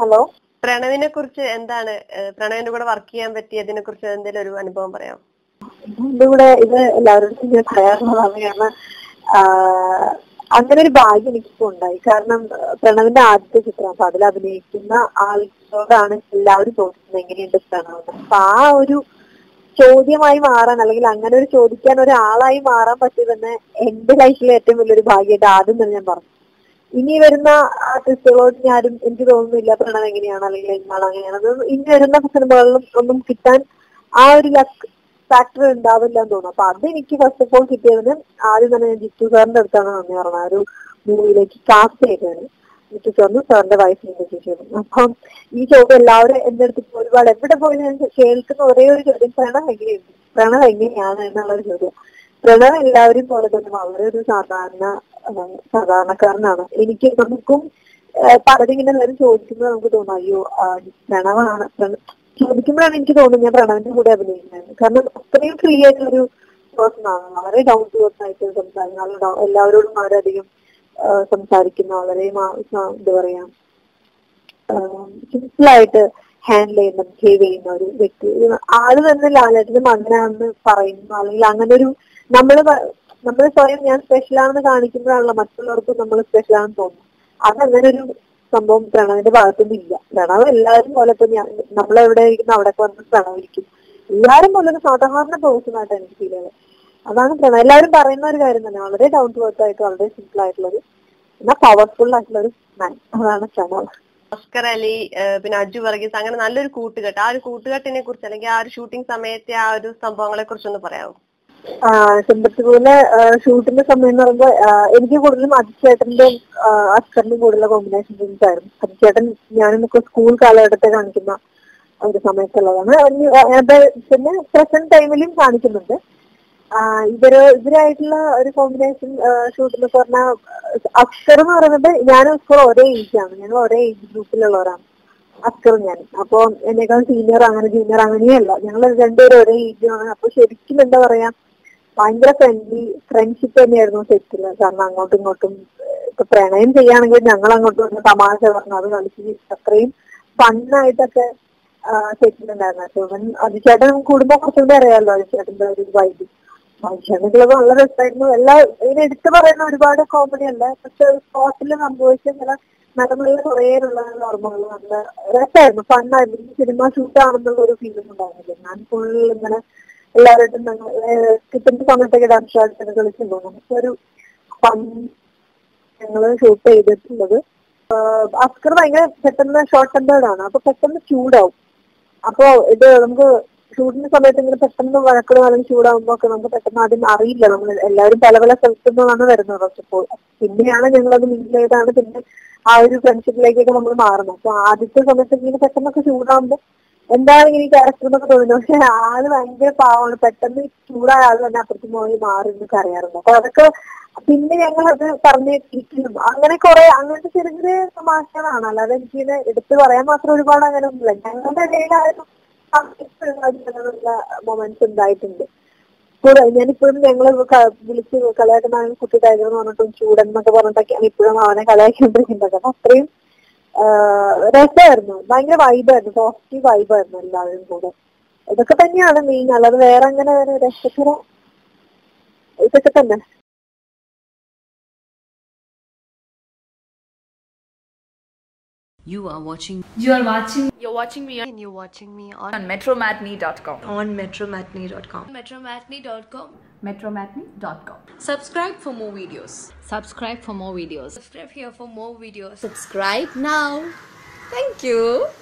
Hello പ്രണവിനെ കുറിച്ച് എന്താണ് ഏഹ് പ്രണവിന്റെ കൂടെ വർക്ക് ചെയ്യാൻ പറ്റിയതിനെ കുറിച്ച് എന്തെങ്കിലും ഒരു അനുഭവം പറയാം എന്റെ കൂടെ ഇത് എല്ലാവരോടും ഞാൻ പറയാറുള്ളതാണ് കാരണം ആഹ് അങ്ങനെ ഒരു ഭാഗ്യം എനിക്കിപ്പോ ഉണ്ടായി കാരണം ആഹ് പ്രണവിന്റെ ആദ്യത്തെ ചിത്രം അപ്പൊ അതിൽ അഭിനയിക്കുന്ന ആൾക്കാരോടാണ് എല്ലാവരും ചോദിക്കുന്നത് എങ്ങനെയുണ്ട് പ്രണവ് എന്ന്. അപ്പൊ ആ ഒരു ചോദ്യമായി മാറാൻ അല്ലെങ്കിൽ അങ്ങനെ ഒരു ചോദിക്കാൻ ഒരാളായി മാറാൻ പറ്റിയതെന്ന് എന്റെ ലൈഫിലെ ഏറ്റവും വലിയൊരു ഭാഗ്യമായിട്ട് ആദ്യം തന്നെ ഞാൻ പറഞ്ഞു ഇനി വരുന്ന ആർട്ടിസ്റ്റുകളോട് ഞാനും എനിക്ക് തോന്നുന്നില്ല പ്രണവ് എങ്ങനെയാണ് അല്ലെങ്കിൽ എന്താണ് അങ്ങനെയാണ് അത് ഇനി വരുന്ന സിനിമകളിലും ഒന്നും കിട്ടാൻ ആ ഒരു ലക്ക് ഫാക്ടർ ഉണ്ടാവില്ല എന്ന് തോന്നുന്നു അപ്പൊ അത് എനിക്ക് ഫസ്റ്റ് ഓഫ് ഓൾ കിട്ടിയതിന് ആദ്യം തന്നെ ഞാൻ ജിത്തു സാറിന്റെ അടുത്താണ് നന്ദി പറഞ്ഞത് ആ ഒരു മൂവിയിലേക്ക് കാസ്റ്റ് ചെയ്തത് ജിത്തു സാറിനും സാറിന്റെ വൈഫിനെ ചെയ്തു അപ്പം ഈ ചോദ്യം എല്ലാവരും എന്റെ അടുത്ത് ഇപ്പൊ ഒരുപാട് എവിടെ പോയാലും ഞാൻ കേൾക്കുന്ന ഒരേ ഒരു ചോദ്യം പ്രണവ് എങ്ങനെയുണ്ട് പ്രണവ് എങ്ങനെയാണ് എന്നുള്ളൊരു ചോദ്യം പ്രണവ് എല്ലാവരും പോലെ തന്നെ വളരെ ഒരു സാധാരണ ആ, സാധാരണക്കാരനാണ് എനിക്ക് നമുക്കും ആ, പലരും ഇങ്ങനെ എല്ലാവരും ചോദിക്കുമ്പോൾ നമുക്ക് തോന്നും അയ്യോ ആ, പ്രണവാണ് പ്രണ- ചോദിക്കുമ്പോഴാണ് എനിക്ക് തോന്നുന്നത് ഞാൻ പ്രണവിന്റെ കൂടെ അഭിനയിക്കുന്നത് കാരണം അത്രയും ഫ്രീ ആയിട്ടുള്ളൊരു പേഴ്സൺ ആണ് വളരെ ഡൗൺ ടു എർത്ത് ആയിട്ട് സംസാരിക്കുന്ന വളരെ down- എല്ലാവരോടും വളരെയധികം ആ, സംസാരിക്കുന്ന വളരെ മാ- സ- എന്താ പറയാ സിമ്പിൾ ആയിട്ട് ഹാൻഡിൽ ചെയ്യുന്ന ബിഹേവ് ചെയ്യുന്ന ഒരു വ്യക്തി ആള് തന്നെ ലാലേട്ടന്റെ മകനാണെന്ന് പറയുന്നു അല്ലെങ്കിൽ അങ്ങനെ ഒരു നമ്മള് നമ്മൾ സ്വയം ഞാൻ സ്പെഷ്യൽ ആണെന്ന് കാണിക്കുമ്പോഴാണല്ലോ മറ്റുള്ളവർക്കും നമ്മൾ സ്പെഷ്യൽ ആണെന്ന് തോന്നുന്നു അതങ്ങനെ ഒരു സംഭവം പ്രണവിന്റെ ഭാഗത്തൊന്നും ഇല്ല പ്രണവ് എല്ലാവരും പോലെ തന്നെ നമ്മളെവിടെ ഇരിക്കുന്ന അവിടെ വന്ന് പ്രണവ് ഇരിക്കും എല്ലാവരും പോലെ ഒരു സാധാരണ പേഴ്സൺ ആയിട്ട് എനിക്ക് ഫീൽ ചെയ്തത് അതാണ് പ്രണവ് എല്ലാവരും പറയുന്ന ഒരു കാര്യം തന്നെ വളരെ ഡൗൺ ടു എർത്ത് ആയിട്ട് വളരെ സിമ്പിൾ ആയിട്ടുള്ളൊരു എന്നാൽ പവർഫുൾ ആയിട്ടുള്ള ഒരു മാൻ അതാണ് പ്രണവ് ഓസ്കർ അലി ഏഹ് പിന്നെ അജു വർഗീസ് അങ്ങനെ നല്ലൊരു കൂട്ടുകെട്ട് ആ ഒരു കൂട്ടുകെട്ടിനെ കുറിച്ച് അല്ലെങ്കിൽ ആ ഒരു ഷൂട്ടിംഗ് സമയത്തെ ആ ഒരു സംഭവങ്ങളെ കുറിച്ചൊന്ന് പറയാമോ ചെമ്പത്തിപൂലെ ഷൂട്ടിന്റെ സമയം എന്ന് പറയുമ്പോൾ എനിക്ക് കൂടുതലും അതിച്ചേട്ടന്റെ അസ്കറിന്റെ കൂടുതലുള്ള കോമ്പിനേഷൻ ഫിലിംസ് ആയിരുന്നു അതിച്ചേട്ടൻ ഞാനൊക്കെ സ്കൂൾ കാലഘട്ടത്തെ കാണിക്കുന്ന ഒരു സമയത്തുള്ളതാണ് ഇനി, ആ, അത് പിന്നെ പ്രസന്റ് ടൈമിലും കാണിക്കുന്നുണ്ട് ആ, ഇവര് ഇവരായിട്ടുള്ള ഒരു കോമ്പിനേഷൻ ഷൂട്ടിൽ പറഞ്ഞ അസ്കർ എന്ന് പറയുന്നത് ഞാനും അസ്കർ ഒരേ ഏജ് ആണ് ഞങ്ങൾ ഒരേ ഏജ് ഗ്രൂപ്പിലുള്ളവരാണ് അസ്കർ ഞാൻ അപ്പൊ എന്നെക്കാൾ സീനിയർ അങ്ങനെ ജൂനിയർ അങ്ങനെയല്ല ഞങ്ങൾ രണ്ടുപേരും ഒരേ ഏജ് ആണ് അപ്പൊ ശരിക്കും എന്താ പറയാ ഭയങ്കര ഫ്രണ്ട്ലി ഫ്രണ്ട്ഷിപ്പ് തന്നെയായിരുന്നു സെറ്റില് കാരണം അങ്ങോട്ടും ഇങ്ങോട്ടും ഏഹ്, ഇപ്പൊ പ്രണയം ചെയ്യുകയാണെങ്കിൽ ഞങ്ങൾ അങ്ങോട്ടും ഇങ്ങോട്ടും തമാശ പറഞ്ഞു അത് കളിച്ച് അത്രയും ഫണ്ണായിട്ടൊക്കെ സെറ്റിലുണ്ടായിരുന്നു അപ്പൊ ഇവൻ അതിച്ചേട്ടൻ നമുക്ക് കുടുംബം കുറച്ചുകൂടി അറിയാമല്ലോ അതിച്ചേട്ടന്റെ ഒരു വൈബ് അതിച്ചേട്ടനുള്ളത് നല്ല രസമായിരുന്നു എല്ലാ ഇതിന് എടുത്തു പറയുന്ന ഒരുപാട് കോമഡി അല്ല പക്ഷെ സ്പോട്ടിൽ സംഭവിച്ച ചില നടന്നുള്ള കുറേ ഉള്ള ഓർമ്മകൾ നല്ല രസമായിരുന്നു ഫണ്ണായിരുന്നു ഈ സിനിമ ഷൂട്ട് ആണെന്നുള്ള ഒരു ഫീലിംഗ് ഉണ്ടായിരുന്നില്ല ഞാൻ ഫുൾ ഇങ്ങനെ എല്ലാവരും ഞങ്ങൾ ഏഹ്, കിട്ടുന്ന സമയത്തൊക്കെ ഡാൻസ് കളിച്ചൊക്കെ കളിച്ചിട്ടുണ്ടോ നമുക്കൊരു ഫൺ ഞങ്ങൾ ഷൂട്ട് ചെയ്തിട്ടുള്ളത് ആഹ് അസ്കർ ഭയങ്കര പെട്ടെന്ന് ഷോർട്ട് ടെമ്പേർഡ് ആണ് അപ്പൊ പെട്ടെന്ന് ചൂടാവും അപ്പൊ ഇത് നമുക്ക് ഷൂട്ടിന്റെ സമയത്ത് ഇങ്ങനെ പെട്ടെന്ന് വഴക്കളും അല്ലെങ്കിൽ ചൂടാവുമ്പോ ഒക്കെ നമുക്ക് പെട്ടെന്ന് ആദ്യം അറിയില്ല നമ്മൾ എല്ലാവരും പല പല സ്ഥലത്തു നിന്നാണ് വരുന്നത് അപ്പോൾ പിന്നെയാണ് ഞങ്ങളത് മിങ്കിൾ ചെയ്താണ് പിന്നെ ആ ഒരു ഫ്രണ്ട്ഷിപ്പിലേക്കൊക്കെ നമ്മൾ മാറുന്നത് അപ്പൊ ആദ്യത്തെ സമയത്ത് ഇങ്ങനെ പെട്ടെന്നൊക്കെ ചൂടാവുമ്പോ എന്താണ് ഇങ്ങനെ ക്യാരക്ടർ എന്നൊക്കെ തോന്നുന്നത് പക്ഷെ ആള് ഭയങ്കര പാവമാണ് പെട്ടെന്ന് ചൂടായ ആൾ തന്നെ അപ്പുറത്ത് പോയി മാറി എന്നൊക്കെ അറിയാറുണ്ട് അപ്പൊ അതൊക്കെ പിന്നെ ഞങ്ങൾ അത് പറഞ്ഞു ഇരിക്കുന്നു അങ്ങനെ കുറെ അങ്ങനത്തെ ചെറിയ ചെറിയ തമാശകളാണ് അല്ലാതെ എനിക്ക് ഇതിനെ എടുത്തു പറയാൻ മാത്രം ഒരുപാട് അങ്ങനെ ഒന്നുമില്ല ഞങ്ങളുടെ ഇടയിലായാലും മൊമെന്റ്സ് ഉണ്ടായിട്ടുണ്ട് കൂടെ ഞാനിപ്പോഴും ഞങ്ങള് ക- വിളിച്ച് കളിയാക്കുന്ന കുട്ടി ടൈഗർ എന്ന് പറഞ്ഞിട്ടും ചൂടൻ എന്നൊക്കെ പറഞ്ഞിട്ടൊക്കെയാണ് ഇപ്പോഴും അവനെ കളിയാക്കിക്കൊണ്ടിരിക്കുന്നത് അപ്പൊ അത്രയും ആഹ് രസമായിരുന്നു ഭയങ്കര വൈബായിരുന്നു പോസിറ്റീവ് വൈബായിരുന്നു എല്ലാവരും കൂടെ ഇതൊക്കെ തന്നെയാണ് മെയിൻ അല്ലാതെ വേറെ അങ്ങനെ ഒരു രസകര ഇതൊക്കെ തന്നെ You are watching You are watching You're watching me and you're watching me on on metromatney.com. on metromatney.com. metromatney.com metromatney.com. Subscribe for more videos. subscribe for more videos. subscribe here for more videos Subscribe now. Thank you.